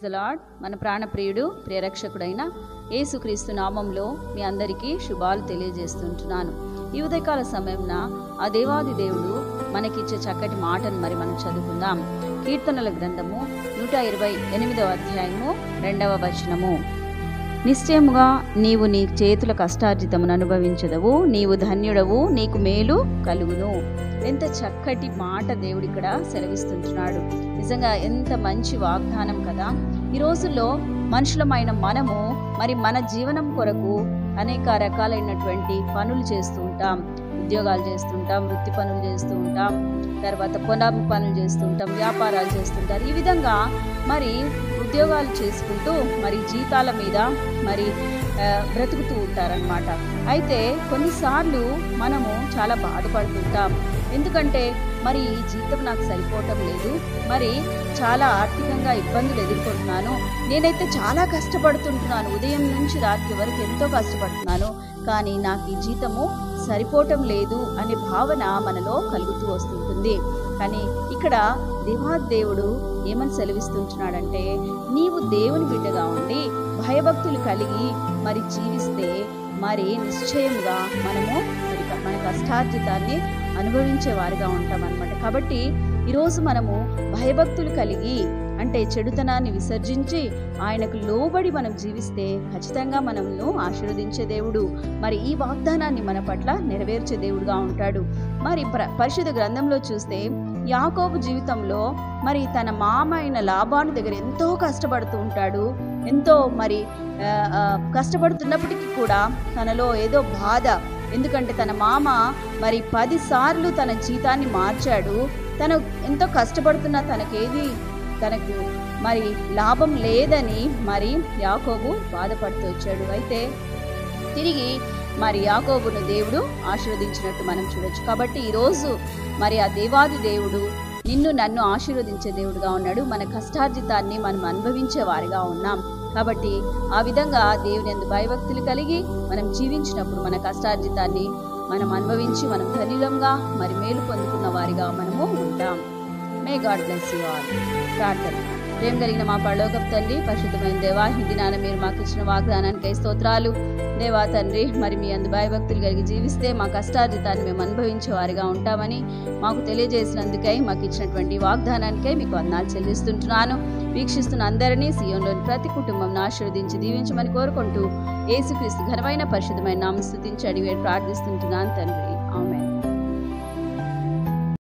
the lord మన ప్రాణప్రియుడు ప్రియరక్షకుడైన యేసుక్రీస్తు నామంలో మీ అందరికీ శుభాలు తెలియజేస్తుంటున్నాను ఈ ఉదయకాల సమయంన ఆ దేవాది దేవుడు మనకిచ్చే చక్కటి మాటను మరి మనం చదువుకుందాం కీర్తనల గ్రంథము నూట ఇరవై ఎనిమిదవ అధ్యాయము రెండవ వచనము నిశ్చయముగా నీవు నీ చేతుల కష్టార్జితమును అనుభవించదవు నీవు ధన్యుడవు నీకు మేలు కలుగును ఎంత చక్కటి మాట దేవుడు ఇక్కడ సెలవిస్తుంటున్నాడు నిజంగా ఎంత మంచి వాగ్దానం కదా ఈ రోజుల్లో మనుషులమైన మనము మరి మన జీవనం కొరకు అనేక రకాలైనటువంటి పనులు చేస్తూ ఉంటాం ఉద్యోగాలు చేస్తుంటాం వృత్తి పనులు చేస్తూ ఉంటాం తర్వాత పొలం పనులు చేస్తూ ఉంటాం వ్యాపారాలు చేస్తుంటారు ఈ విధంగా మరి ఉద్యోగాలు చేసుకుంటూ మరి జీతాల మీద మరి ఆ, బ్రతుకుతూ ఉంటారనమాట అయితే కొన్నిసార్లు మనము చాలా బాధపడుతుంటాం ఎందుకంటే మరి ఈ జీతం నాకు సరిపోవటం లేదు మరి చాలా ఆర్థికంగా ఇబ్బందులు ఎదుర్కొంటున్నాను నేనైతే చాలా కష్టపడుతుంటున్నాను ఉదయం నుంచి రాత్రి వరకు ఎంతో కష్టపడుతున్నాను కానీ నాకు ఈ జీతము సరిపోవటం లేదు అనే భావన మనలో కలుగుతూ వస్తుంటుంది కానీ ఇక్కడ దేవాదేవుడు ఏమని సెలవిస్తుంటున్నాడంటే నీవు దేవుని బిడ్డగా ఉండి భయభక్తులు కలిగి మరి జీవిస్తే మరి నిశ్చయముగా మనము మరి క- మన కష్టార్జితాన్ని అనుభవించే వారిగా ఉంటాం అనమాట కాబట్టి ఈరోజు మనము భయభక్తులు కలిగి అంటే చెడుతనాన్ని విసర్జించి ఆయనకు లోబడి మనం జీవిస్తే ఖచ్చితంగా మనల్ని ఆశీర్వదించే దేవుడు మరి ఈ వాగ్దానాన్ని మన పట్ల నెరవేర్చే దేవుడుగా ఉంటాడు మరి ప్ర పరిశుద్ధ గ్రంథంలో చూస్తే యాకోబు జీవితంలో మరి తన మామ అయిన లాభాను దగ్గర ఎంతో కష్టపడుతూ ఉంటాడు ఎంతో మరి ఆ, ఆ, కష్టపడుతున్నప్పటికీ కూడా తనలో ఏదో బాధ ఎందుకంటే తన మామ మరి పది సార్లు తన జీతాన్ని మార్చాడు తను ఎంతో కష్టపడుతున్నా తనకేది తనకు మరి లాభం లేదని మరి యాకోబు బాధపడుతూ వచ్చాడు అయితే తిరిగి మరి యాకోబును దేవుడు ఆశీర్వదించినట్టు మనం చూడొచ్చు కాబట్టి ఈరోజు మరి ఆ దేవాది దేవుడు నిన్ను నన్ను ఆశీర్వదించే దేవుడుగా ఉన్నాడు మన కష్టార్జితాన్ని మనం అనుభవించే వారిగా ఉన్నాం కాబట్టి ఆ విధంగా దేవుని ఎందు భయభక్తులు కలిగి మనం జీవించినప్పుడు మన కష్టార్జితాన్ని మనం అనుభవించి మనం ధనిలంగా మరి మేలు పొందుకున్న వారిగా మనము ఉంటాం may God bless you all ప్రార్థన ప్రేమ కలిగిన మా పరలోకపు తండ్రి పరిశుద్ధమైన దేవా ఈ దినాన మీరు మాకు ఇచ్చిన వాగ్దానానికి స్తోత్రాలు దేవా తండ్రి మరి మీ అందు భయభక్తులు కలిగి జీవిస్తే మా కష్టార్జితాన్ని మేము అనుభవించే వారిగా ఉంటామని మాకు తెలియజేసినందుకై మాకు ఇచ్చినటువంటి వాగ్దానానికై మీకు వందనాలు చెల్లిస్తుంటున్నాను వీక్షిస్తున్న అందరినీ సీఎంలోని ప్రతి కుటుంబం ఆశీర్వదించి దీవించమని కోరుకుంటూ యేసుక్రీస్తు ఘనమైన పరిశుద్ధమైన నామ స్థుతించి అడిగి ప్రార్థిస్తుంటున్నాను తండ్రి ఆమె